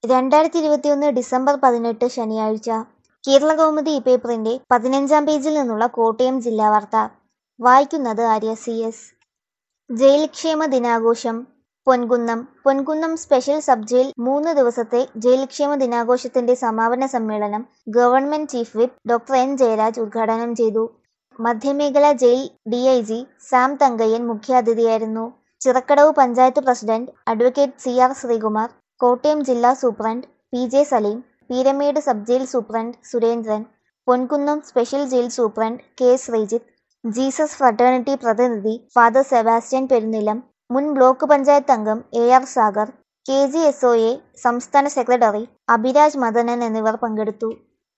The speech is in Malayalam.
രണ്ടായിരത്തി ഇരുപത്തിയൊന്ന് ഡിസംബർ പതിനെട്ട് ശനിയാഴ്ച കേരളകൗമുദി ഈ പേപ്പറിന്റെ പതിനഞ്ചാം പേജിൽ നിന്നുള്ള കോട്ടയം ജില്ലാ വാർത്ത വായിക്കുന്നത് ആര്യ സി എസ് ജയിൽ ക്ഷേമ ദിനാഘോഷം Ponkunnam Ponkunnam special sub jail മൂന്ന് ദിവസത്തെ ജയിൽ ക്ഷേമ ദിനാഘോഷത്തിന്റെ സമാപന സമ്മേളനം government chief whip doctor N Jayaraj ഉദ്ഘാടനം ചെയ്തു മധ്യമേഖല ജയിൽ ഡിഐജി സാം തങ്കയ്യൻ മുഖ്യാതിഥിയായിരുന്നു Chirakkadavu panchayat president advocate C R Sreekumar Kottayam ജില്ലാ superintendent P J Saleem Peermade sub jail superintendent Surendran Ponkunnam special jail superintendent K Sreejith Jesus fraternity പ്രതിനിധി ഫാദർ സെബാസ്റ്റ്യൻ പെരുന്നിലം മുൻ ബ്ലോക്ക് പഞ്ചായത്ത് അംഗം A R Sagar K G S O A സംസ്ഥാന സെക്രട്ടറി അഭിരാജ് മദനൻ എന്നിവർ പങ്കെടുത്തു